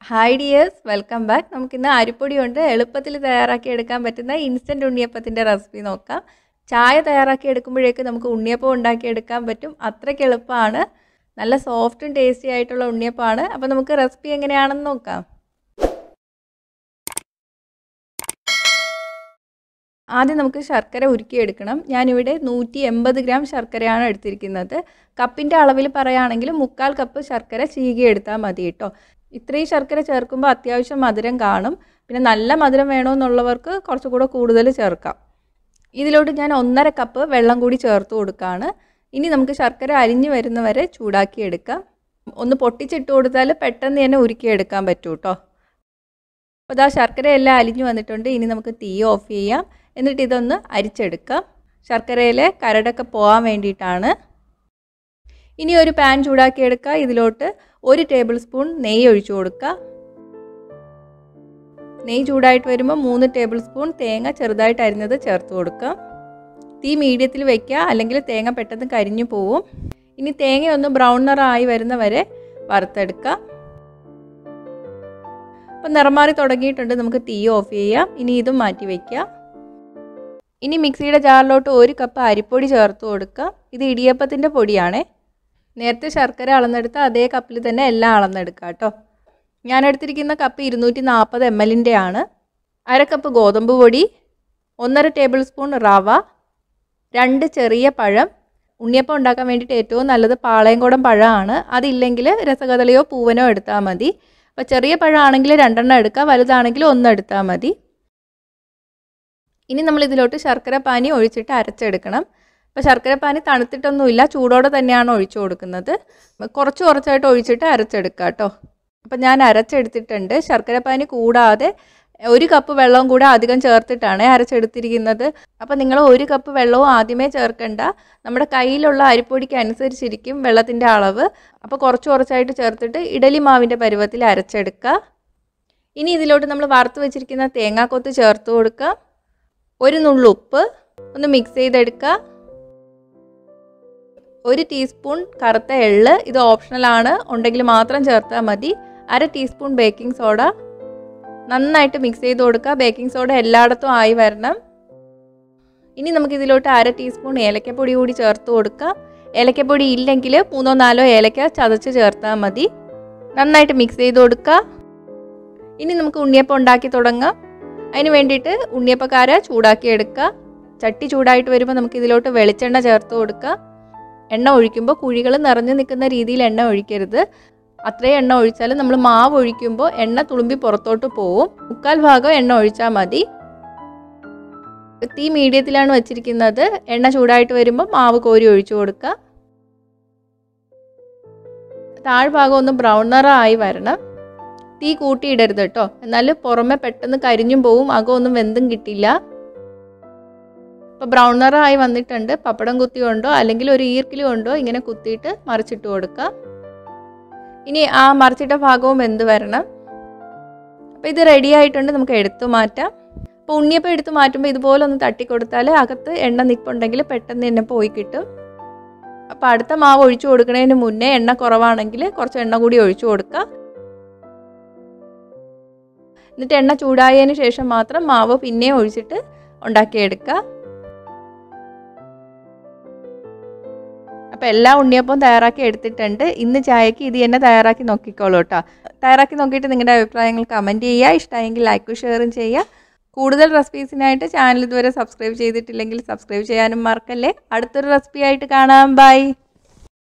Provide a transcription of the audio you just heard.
hi dears welcome back നമുക്കിന്ന് അരിപ്പൊടി കൊണ്ട് എളുപ്പത്തിൽ തയ്യാറാക്കി എടുക്കാൻ പറ്റുന്ന ഇൻസ്റ്റൻറ്റ് ഉണ്ണിയപ്പത്തിൻ്റെ റെസിപ്പി നോക്കാം ചായ തയ്യാറാക്കി എടുക്കുമ്പോഴേക്ക് നമുക്ക് ഉണ്ണിയപ്പം ഉണ്ടാക്കി എടുക്കാൻ പറ്റും അത്രയ്ക്ക് എളുപ്പമാണ് നല്ല സോഫ്റ്റും ടേസ്റ്റി ആയിട്ടുള്ള ഉണ്ണിയപ്പമാണ് അപ്പോൾ നമുക്ക് റെസിപ്പി എങ്ങനെയാണെന്ന് നോക്കാം ആദ്യം നമുക്ക് ശർക്കര ഉരുക്കിയെടുക്കണം ഞാനിവിടെ നൂറ്റി എൺപത് ഗ്രാം ശർക്കരയാണ് എടുത്തിരിക്കുന്നത് കപ്പിൻ്റെ അളവിൽ പറയുകയാണെങ്കിൽ മുക്കാൽ കപ്പ് ശർക്കര ചീകിയെടുത്താൽ മതി കേട്ടോ ഇത്രയും ശർക്കര ചേർക്കുമ്പോൾ അത്യാവശ്യം മധുരം കാണും പിന്നെ നല്ല മധുരം വേണമെന്നുള്ളവർക്ക് കുറച്ചുകൂടെ കൂടുതൽ ചേർക്കാം ഇതിലോട്ട് ഞാൻ ഒന്നര കപ്പ് വെള്ളം കൂടി ചേർത്ത് കൊടുക്കുകയാണ് ഇനി നമുക്ക് ശർക്കര അരിഞ്ഞു വരുന്നവരെ ചൂടാക്കിയെടുക്കാം ഒന്ന് പൊട്ടിച്ചിട്ട് കൊടുത്താൽ പെട്ടെന്ന് തന്നെ ഉരുക്കിയെടുക്കാൻ പറ്റും കേട്ടോ അപ്പോൾ ഇതാ ശർക്കര എല്ലാം അലിഞ്ഞു വന്നിട്ടുണ്ട് ഇനി നമുക്ക് തീ ഓഫ് ചെയ്യാം എന്നിട്ട് ഇതൊന്ന് അരിച്ചെടുക്കാം ശർക്കരയിലെ കരടൊക്കെ പോകാൻ വേണ്ടിയിട്ടാണ് ഇനി ഒരു പാൻ ചൂടാക്കിയെടുക്കുക ഇതിലോട്ട് ഒരു ടേബിൾ സ്പൂൺ നെയ്യ് ഒഴിച്ചു കൊടുക്കുക നെയ്യ് ചൂടായിട്ട് വരുമ്പോൾ മൂന്ന് ടേബിൾ സ്പൂൺ തേങ്ങ ചെറുതായിട്ട് അരിഞ്ഞത് ചേർത്ത് കൊടുക്കുക തീ മീഡിയത്തിൽ വയ്ക്കുക അല്ലെങ്കിൽ തേങ്ങ പെട്ടെന്ന് കരിഞ്ഞു പോവും ഇനി തേങ്ങ ഒന്ന് ബ്രൗൺ നിറമായി വരുന്ന വരെ വറുത്തെടുക്കുക അപ്പം നിറം മാറി തുടങ്ങിയിട്ടുണ്ട് നമുക്ക് തീ ഓഫ് ചെയ്യാം ഇനി ഇതും മാറ്റി വയ്ക്കുക ഇനി മിക്സിയുടെ ജാറിലോട്ട് ഒരു കപ്പ് അരിപ്പൊടി ചേർത്ത് കൊടുക്കുക ഇത് ഇടിയപ്പത്തിൻ്റെ പൊടിയാണേ നേരത്തെ ശർക്കര അളന്നെടുത്ത അതേ കപ്പിൽ തന്നെ എല്ലാം അളന്നെടുക്കുക കേട്ടോ ഞാൻ എടുത്തിരിക്കുന്ന കപ്പ് ഇരുന്നൂറ്റി നാൽപ്പത് എം എല്ലിൻ്റെ ആണ് അര കപ്പ് ഗോതമ്പ് പൊടി ഒന്നര ടേബിൾ സ്പൂൺ റവ രണ്ട് ചെറിയ പഴം ഉണ്ണിയപ്പം ഉണ്ടാക്കാൻ വേണ്ടിയിട്ട് ഏറ്റവും നല്ലത് പാളയംകുടം പഴമാണ് അതില്ലെങ്കിൽ രസകദളിയോ പൂവനോ എടുത്താൽ മതി അപ്പോൾ ചെറിയ പഴമാണെങ്കിൽ രണ്ടെണ്ണം എടുക്കുക വലുതാണെങ്കിൽ ഒന്ന് എടുത്താൽ മതി ഇനി നമ്മൾ ഇതിലോട്ട് ശർക്കര പാനി ഒഴിച്ചിട്ട് അരച്ചെടുക്കണം അപ്പോൾ ശർക്കര പാനി തണുത്തിട്ടൊന്നുമില്ല ചൂടോടെ തന്നെയാണ് ഒഴിച്ചു കൊടുക്കുന്നത് കുറച്ച് കുറച്ചായിട്ട് ഒഴിച്ചിട്ട് അരച്ചെടുക്കുക കേട്ടോ അപ്പം ഞാൻ അരച്ചെടുത്തിട്ടുണ്ട് ശർക്കര പാനി കൂടാതെ ഒരു കപ്പ് വെള്ളവും കൂടെ അധികം ചേർത്തിട്ടാണ് അരച്ചെടുത്തിരിക്കുന്നത് അപ്പം നിങ്ങൾ ഒരു കപ്പ് വെള്ളവും ആദ്യമേ ചേർക്കണ്ട നമ്മുടെ കയ്യിലുള്ള അരിപ്പൊടിക്ക് അനുസരിച്ചിരിക്കും വെള്ളത്തിൻ്റെ അളവ് അപ്പോൾ കുറച്ച് കുറച്ചായിട്ട് ചേർത്തിട്ട് ഇഡലി മാവിൻ്റെ പരുവത്തിൽ അരച്ചെടുക്കുക ഇനി ഇതിലോട്ട് നമ്മൾ വറുത്ത് വെച്ചിരിക്കുന്ന തേങ്ങാക്കൊത്ത് ചേർത്ത് കൊടുക്കുക ഒരു നുള്ളു ഉപ്പ് ഒന്ന് മിക്സ് ചെയ്തെടുക്കുക ഒരു ടീസ്പൂൺ കറുത്ത എള്ള് ഇത് ഓപ്ഷണലാണ് ഉണ്ടെങ്കിൽ മാത്രം ചേർത്താൽ മതി അര ടീസ്പൂൺ ബേക്കിംഗ് സോഡ നന്നായിട്ട് മിക്സ് ചെയ്ത് കൊടുക്കുക ബേക്കിംഗ് സോഡ എല്ലായിടത്തും ആയി വരണം ഇനി നമുക്ക് ഇതിലോട്ട് അര ടീസ്പൂൺ ഏലക്കപ്പൊടി കൂടി ചേർത്ത് കൊടുക്കുക ഏലക്കപ്പൊടി ഇല്ലെങ്കിൽ മൂന്നോ നാലോ ഏലക്ക ചതച്ച് ചേർത്താൽ മതി നന്നായിട്ട് മിക്സ് ചെയ്ത് കൊടുക്കുക ഇനി നമുക്ക് ഉണ്ണിയപ്പം ഉണ്ടാക്കി തുടങ്ങാം അതിന് വേണ്ടിയിട്ട് ഉണ്ണിയപ്പക്കാര ചൂടാക്കി എടുക്കുക ചട്ടി ചൂടായിട്ട് വരുമ്പോൾ നമുക്ക് ഇതിലോട്ട് വെളിച്ചെണ്ണ ചേർത്ത് കൊടുക്കുക എണ്ണ ഒഴിക്കുമ്പോൾ കുഴികൾ നിറഞ്ഞു നിൽക്കുന്ന രീതിയിൽ എണ്ണ ഒഴിക്കരുത് അത്രയും എണ്ണ ഒഴിച്ചാൽ നമ്മൾ മാവ് ഒഴിക്കുമ്പോൾ എണ്ണ തുളുമ്പി പുറത്തോട്ട് പോവും മുക്കാൽ ഭാഗം എണ്ണ ഒഴിച്ചാൽ മതി തീ മീഡിയത്തിലാണ് വെച്ചിരിക്കുന്നത് എണ്ണ ചൂടായിട്ട് വരുമ്പോൾ മാവ് കോരി ഒഴിച്ചു കൊടുക്കുക താഴ്ഭാഗം ഒന്ന് ബ്രൗൺ നിറമായി വരണം തീ കൂട്ടിയിടരുത് കേട്ടോ എന്നാൽ പുറമെ പെട്ടെന്ന് കരിഞ്ഞും പോവും അകമൊന്നും വെന്തും കിട്ടില്ല ഇപ്പോൾ ബ്രൗൺ നിറമായി വന്നിട്ടുണ്ട് പപ്പടം കുത്തി കൊണ്ടോ അല്ലെങ്കിൽ ഒരു ഈർക്കിൽ കൊണ്ടോ ഇങ്ങനെ കുത്തിയിട്ട് മറിച്ചിട്ട് കൊടുക്കുക ഇനി ആ മറിച്ചിട്ട ഭാഗവും വെന്ത് വരണം അപ്പോൾ ഇത് റെഡി ആയിട്ടുണ്ട് നമുക്ക് എടുത്തു മാറ്റാം അപ്പോൾ ഉണ്ണിയപ്പം എടുത്ത് മാറ്റുമ്പോൾ ഇതുപോലെ ഒന്ന് തട്ടിക്കൊടുത്താൽ അകത്ത് എണ്ണ നിൽപ്പുണ്ടെങ്കിൽ പെട്ടെന്ന് തന്നെ പോയി കിട്ടും അപ്പോൾ അടുത്ത മാവ് ഒഴിച്ചു കൊടുക്കുന്നതിന് മുന്നേ എണ്ണ കുറവാണെങ്കിൽ കുറച്ച് എണ്ണ കൂടി ഒഴിച്ചു കൊടുക്കുക എന്നിട്ട് എണ്ണ ചൂടായതിന് ശേഷം മാത്രം മാവ് പിന്നെയും ഒഴിച്ചിട്ട് ഉണ്ടാക്കിയെടുക്കുക അപ്പോൾ എല്ലാ ഉണ്ണിയപ്പവും തയ്യാറാക്കി എടുത്തിട്ടുണ്ട് ഇന്ന് ചായക്ക് ഇത് തന്നെ തയ്യാറാക്കി നോക്കിക്കോളൂ കേട്ടോ തയ്യാറാക്കി നോക്കിയിട്ട് നിങ്ങളുടെ അഭിപ്രായങ്ങൾ കമൻറ്റ് ചെയ്യുക ഇഷ്ടമായെങ്കിൽ ലൈക്കും ഷെയറും ചെയ്യുക കൂടുതൽ റെസിപ്പീസിനായിട്ട് ചാനൽ ഇതുവരെ സബ്സ്ക്രൈബ് ചെയ്തിട്ടില്ലെങ്കിൽ സബ്സ്ക്രൈബ് ചെയ്യാനും മറക്കല്ലേ അടുത്തൊരു റെസിപ്പി ആയിട്ട് കാണാം ബൈ